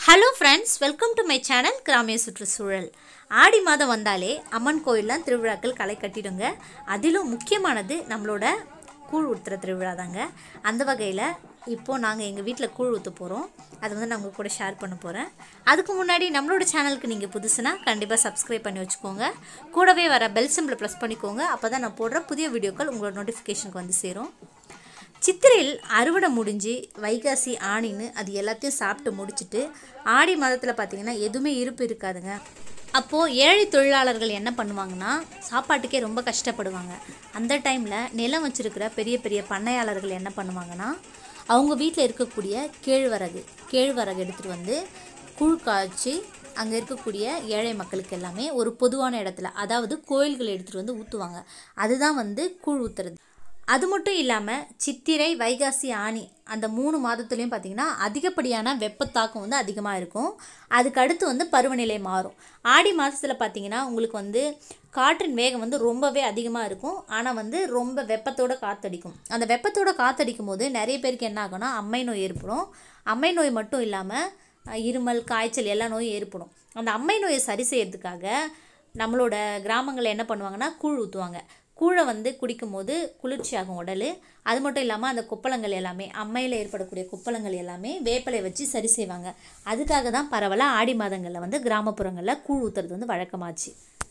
hello friends welcome to my channel கிராமிய சுற்றுச்சூழல் ஆடி மாதம் வந்தாலே அம்மன் கோயில்லாம் திருவிழாக்கள் களை கட்டிடுங்க அதிலும் முக்கியமானது நம்மளோட கூழ் ஊற்றுற திருவிழா தாங்க அந்த வகையில் இப்போது நாங்கள் எங்கள் வீட்டில் கூழ் ஊற்ற போகிறோம் அது வந்து நான் உங்கள் கூட ஷேர் பண்ண போகிறேன் அதுக்கு முன்னாடி நம்மளோட சேனலுக்கு நீங்கள் புதுசுனா கண்டிப்பாக சப்ஸ்கிரைப் பண்ணி வச்சுக்கோங்க கூடவே வர பெல் சிம்பிளை ப்ரெஸ் பண்ணிக்கோங்க அப்போ தான் நான் போடுற புதிய வீடியோக்கள் உங்களோட நோட்டிஃபிகேஷனுக்கு வந்து சேரும் சித்திரையில் அறுவடை முடிஞ்சு வைகாசி ஆணின்னு அது எல்லாத்தையும் சாப்பிட்டு முடிச்சுட்டு ஆடி மாதத்தில் பார்த்தீங்கன்னா எதுவுமே இருப்பு இருக்காதுங்க அப்போது ஏழை தொழிலாளர்கள் என்ன பண்ணுவாங்கன்னா சாப்பாட்டுக்கே ரொம்ப கஷ்டப்படுவாங்க அந்த டைமில் நிலம் வச்சிருக்கிற பெரிய பெரிய பண்ணையாளர்கள் என்ன பண்ணுவாங்கன்னா அவங்க வீட்டில் இருக்கக்கூடிய கேழ்வரகு கேழ்வரகு எடுத்துகிட்டு வந்து கூழ் காய்ச்சி அங்கே இருக்கக்கூடிய ஏழை மக்களுக்கு எல்லாமே ஒரு பொதுவான இடத்துல அதாவது கோயில்கள் எடுத்துகிட்டு வந்து ஊற்றுவாங்க அதுதான் வந்து கூழ் ஊற்றுறது அது மட்டும் இல்லாமல் சித்திரை வைகாசி ஆனி அந்த மூணு மாதத்துலேயும் பார்த்திங்கன்னா அதிகப்படியான வெப்பத்தாக்கம் வந்து அதிகமாக இருக்கும் அதுக்கு அடுத்து வந்து பருவநிலை மாறும் ஆடி மாதத்தில் பார்த்திங்கன்னா உங்களுக்கு வந்து காற்றின் வேகம் வந்து ரொம்பவே அதிகமாக இருக்கும் ஆனால் வந்து ரொம்ப வெப்பத்தோட காற்றடிக்கும் அந்த வெப்பத்தோட காற்றடிக்கும் போது நிறைய பேருக்கு என்ன ஆகும்னா அம்மை நோய் ஏற்படும் அம்மை நோய் மட்டும் இல்லாமல் அஹ், இருமல் காய்ச்சல் எல்லா நோயும் ஏற்படும் அந்த அம்மை நோயை சரி செய்யறதுக்காக நம்மளோட கிராமங்களில் என்ன பண்ணுவாங்கன்னா கூழ் ஊற்றுவாங்க கூழை வந்து குடிக்கும்போது குளிர்ச்சியாகும் உடல் அது மட்டும் இல்லாமல் அந்த கொப்பளங்கள் எல்லாமே அம்மையில் ஏற்படக்கூடிய கொப்பளங்கள் எல்லாமே வேப்பிலை வச்சு சரி செய்வாங்க அதுக்காக தான் பரவலாக ஆடி மாதங்களில் வந்து கிராமப்புறங்களில் கூழ் ஊற்றுறது வந்து வழக்கமாச்சு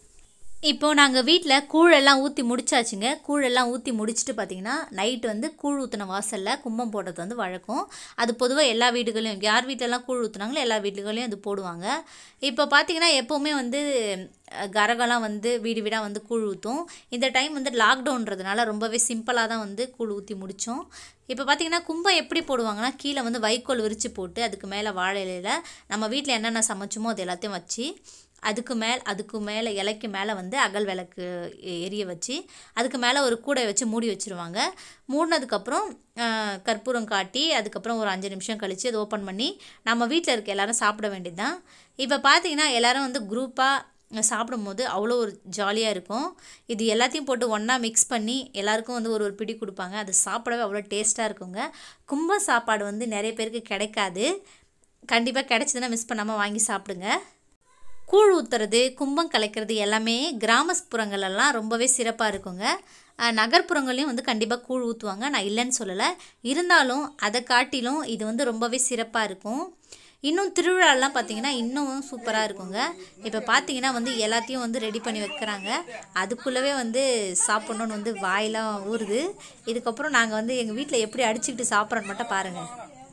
இப்போ நாங்கள் வீட்டில் கூழெல்லாம் ஊற்றி முடிச்சாச்சுங்க கூழெல்லாம் ஊற்றி முடிச்சுட்டு பார்த்தீங்கன்னா நைட்டு வந்து கூழ் ஊற்றின வாசலில் கும்பம் போடுறது வந்து வழக்கம் அது பொதுவாக எல்லா வீடுகளையும் யார் வீட்டிலலாம் கூழ் ஊற்றுனாங்களோ எல்லா வீடுகளையும் அது போடுவாங்க இப்போ பார்த்தீங்கன்னா எப்போவுமே வந்து அஹ், கரகெல்லாம் வந்து வீடு வீடாக வந்து கூழ் ஊற்றும் இந்த டைம் வந்து லாக்டவுன்றதுனால ரொம்பவே சிம்பிளாக தான் வந்து கூழ் ஊற்றி முடித்தோம் இப்போ பார்த்தீங்கன்னா கும்பம் எப்படி போடுவாங்கன்னா கீழே வந்து வைக்கோல் விரித்து போட்டு அதுக்கு மேலே வாழை இலையில நம்ம வீட்டில் என்னென்ன சமைச்சோமோ அது எல்லாத்தையும் வச்சு அதுக்கு மேல் அதுக்கு மேலே இலைக்கு மேலே வந்து அகல் விளக்கு எ- எரிய வச்சு அதுக்கு மேலே ஒரு கூடை வச்சு மூடி வச்சுருவாங்க மூடினதுக்கப்புறம் ஆஹ், கற்பூரம் காட்டி அதுக்கப்புறம் ஒரு அஞ்சு நிமிஷம் கழித்து அதை ஓப்பன் பண்ணி நம்ம வீட்டில் இருக்க எல்லாரும் சாப்பிட வேண்டியது தான் இப்போ பார்த்தீங்கன்னா எல்லாரும் வந்து குரூப்பாக சாப்பிடும்போது அவ்வளோ ஒரு ஜாலியாக இருக்கும் இது எல்லாத்தையும் போட்டு ஒன்றா மிக்ஸ் பண்ணி எல்லாருக்கும் வந்து ஒரு ஒரு பிடி கொடுப்பாங்க அது சாப்பிடவே அவ்வளோ டேஸ்ட்டாக இருக்குங்க கும்ப சாப்பாடு வந்து நிறைய பேருக்கு கிடைக்காது கண்டிப்பாக கிடைச்சதுன்னா மிஸ் பண்ணாமல் வாங்கி சாப்பிடுங்க கூழ் ஊற்றுறது கும்பம் கலைக்கிறது எல்லாமே கிராமப்புறங்களெல்லாம் ரொம்பவே சிறப்பாக இருக்குங்க அஹ் நகர்ப்புறங்களையும் வந்து கண்டிப்பாக கூழ் ஊற்றுவாங்க நான் இல்லைன்னு சொல்லலை இருந்தாலும் அதை காட்டிலும் இது வந்து ரொம்பவே சிறப்பாக இருக்கும் இன்னும் திருவிழாலாம் பார்த்தீங்கன்னா இன்னும் சூப்பராக இருக்குங்க இப்போ பார்த்தீங்கன்னா வந்து எல்லாத்தையும் வந்து ரெடி பண்ணி வைக்கிறாங்க அதுக்குள்ளவே வந்து சாப்பிட்ணுன்னு வந்து வாயெல்லாம் ஊறுது இதுக்கப்புறம் நாங்கள் வந்து எங்கள் வீட்டில் எப்படி அடிச்சுக்கிட்டு சாப்பிட்றோன்னு மட்டும் பாருங்கள்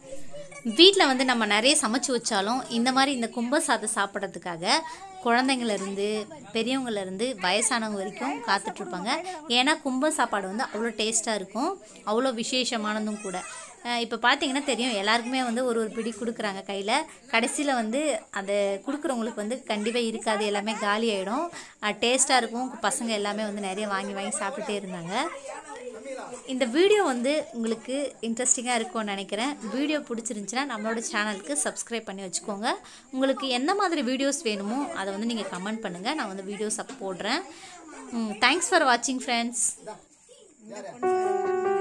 வீட்டில் வந்து நம்ம நிறைய சமைச்சு வச்சாலும் இந்த மாதிரி இந்த கும்ப சாதம் சாப்பிட்றதுக்காக குழந்தைங்கள்லேருந்து பெரியவங்கள்லேருந்து வயசானவங்க வரைக்கும் காத்துட்ருப்பாங்க ஏன்னா கும்ப சாப்பாடு வந்து அவ்வளோ டேஸ்ட்டாக இருக்கும் அவ்வளோ விசேஷமானதும் கூட இப்போ பார்த்தீங்கன்னா தெரியும் எல்லாருக்குமே வந்து ஒரு ஒரு பிடி கொடுக்குறாங்க கையில் கடைசியில் வந்து அதை கொடுக்குறவங்களுக்கு வந்து கண்டிப்பாக இருக்காது எல்லாமே காலி ஆகிடும் டேஸ்ட்டாக இருக்கும் பசங்க எல்லாமே வந்து நிறைய வாங்கி வாங்கி சாப்பிட்டுட்டே இருந்தாங்க இந்த வீடியோ வந்து உங்களுக்கு இன்ட்ரெஸ்டிங்காக இருக்கும்னு நினைக்கிறேன் வீடியோ பிடிச்சிருந்துச்சின்னா நம்மளோட சேனலுக்கு சப்ஸ்கிரைப் பண்ணி வச்சுக்கோங்க உங்களுக்கு எந்த மாதிரி வீடியோஸ் வேணுமோ அதை வந்து நீங்கள் கமெண்ட் பண்ணுங்கள் நான் வந்து வீடியோஸ் அப் போடுறேன் தேங்க்ஸ் ஃபார் வாட்சிங் ஃப்ரெண்ட்ஸ்